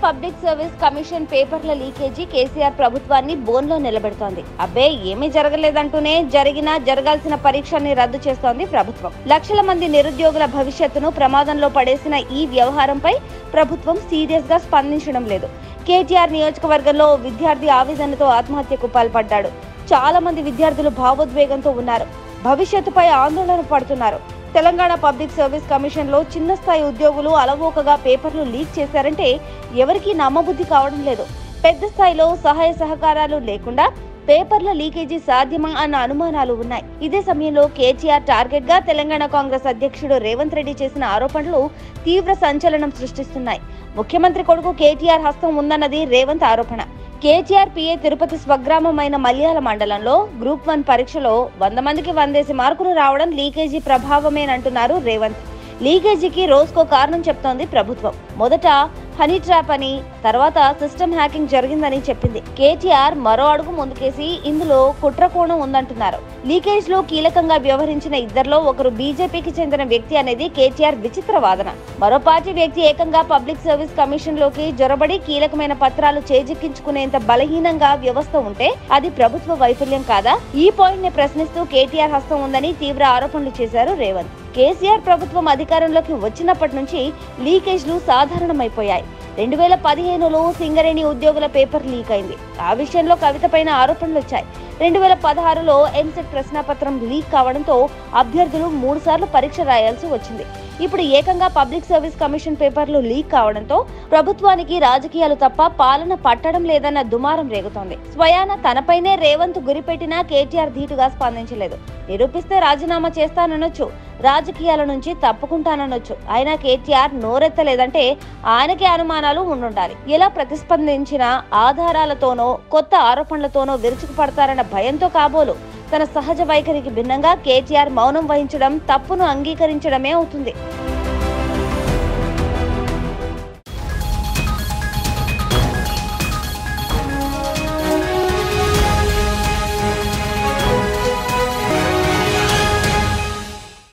public service commission పేపర్ల leakage KCR ప్రభుత్వాన్ని బోన్లో నిలబెడుతోంది అబ్బే ఏమీ జరగలేదంటూనే జరిగినా జరగాల్సిన పరీక్షల్ని రద్దు చేస్తోంది ప్రభుత్వం లక్షల మంది నిరుద్యోగుల భవిష్యత్తును ప్రమాదంలో పడేసిన ఈ వ్యవహారంపై ప్రభుత్వం సీరియస్ గా స్పందించడం లేదు కేటీఆర్ నియోజకవర్గంలో ఓ విద్యార్థి ఆవేదనతో ఆత్మహత్యకు పాల్పడ్డాడు చాలా మంది విద్యార్థులు భావోద్వేగంతో ఉన్నారు భవిష్యత్తుపై ఆందోళన పడుతున్నారు తెలంగాణ పబ్లిక్ సర్వీస్ కమిషన్ లో చిన్న స్థాయి ఉద్యోగులు అలవోకగా పేపర్లు లీక్ చేశారంటే ఎవరికీ నమ్మబుద్ధి కావడం లేదు పెద్ద స్థాయిలో సహాయ సహకారాలు లేకుండా పేపర్ల లీకేజీ సాధ్యమా అన్న అనుమానాలు ఉన్నాయి ఇదే సమయంలో కేటీఆర్ టార్గెట్ గా తెలంగాణ కాంగ్రెస్ అధ్యక్షుడు రేవంత్ రెడ్డి చేసిన ఆరోపణలు తీవ్ర సంచలనం సృష్టిస్తున్నాయి ముఖ్యమంత్రి కొడుకు కేటీఆర్ హస్తం ఉందన్నది రేవంత్ ఆరోపణ కేటీఆర్ పిఏ తిరుపతి స్వగ్రామమైన మల్యాల మండలంలో గ్రూప్ వన్ పరీక్షలో వంద మందికి వందేసి మార్కులు రావడం లీకేజీ ప్రభావమేనంటున్నారు రేవంత్ లీకేజీకి రోజుకో కారణం చెప్తోంది ప్రభుత్వం మొదట హనీ ట్రాప్ అని తర్వాత సిస్టమ్ హ్యాకింగ్ జరిగిందని చెప్పింది కేటీఆర్ మరో అడుగు ముందుకేసి ఇందులో కుట్రకోణం ఉందంటున్నారు లీకేజ్ లో కీలకంగా వ్యవహరించిన ఇద్దరిలో ఒకరు బీజేపీకి చెందిన వ్యక్తి అనేది కేటీఆర్ విచిత్ర వాదన మరో పార్టీ వ్యక్తి ఏకంగా పబ్లిక్ సర్వీస్ కమిషన్ లోకి జొరబడి కీలకమైన పత్రాలు చేజిక్కించుకునేంత బలహీనంగా వ్యవస్థ ఉంటే అది ప్రభుత్వ వైఫల్యం కాదా ఈ పాయింట్ ని ప్రశ్నిస్తూ కేటీఆర్ హస్తం ఉందని తీవ్ర ఆరోపణలు చేశారు రేవంత్ కేసీఆర్ ప్రభుత్వం అధికారంలోకి వచ్చినప్పటి నుంచి లీకేజ్లు సాధారణమైపోయాయి రెండు వేల పదిహేనులో సింగరేణి ఉద్యోగుల పేపర్ లీక్ అయింది ఆ విషయంలో కవిత పైన ఆరోపణలు వచ్చాయి రెండు వేల పదహారులో ఎంసెట్ ప్రశ్నాపత్రం లీక్ కావడంతో అభ్యర్థులు మూడు సార్లు పరీక్ష రాయాల్సి వచ్చింది ఇప్పుడు ఏకంగా పబ్లిక్ సర్వీస్ కమిషన్ పేపర్లు లీక్ కావడంతో ప్రభుత్వానికి రాజకీయాలు తప్ప పాలన పట్టడం లేదన్న దుమారం రేగుతోంది స్వయాన తనపైనే రేవంత్ గురిపెట్టినా కేటీఆర్ ధీటుగా స్పందించలేదు నిరూపిస్తే రాజీనామా చేస్తాననొచ్చు రాజకీయాల నుంచి తప్పుకుంటాననొచ్చు అయినా కేటీఆర్ నోరెత్తలేదంటే ఆయనకే అనుమానాలు ఉండుండాలి ఎలా ప్రతిస్పందించిన ఆధారాలతోనో కొత్త ఆరోపణలతోనో విరుచుకుపడతారన్న భయంతో కాబోలు తన సహజ వైఖరికి భిన్నంగా కేటీఆర్ మౌనం వహించడం తప్పును అంగీకరించడమే అవుతుంది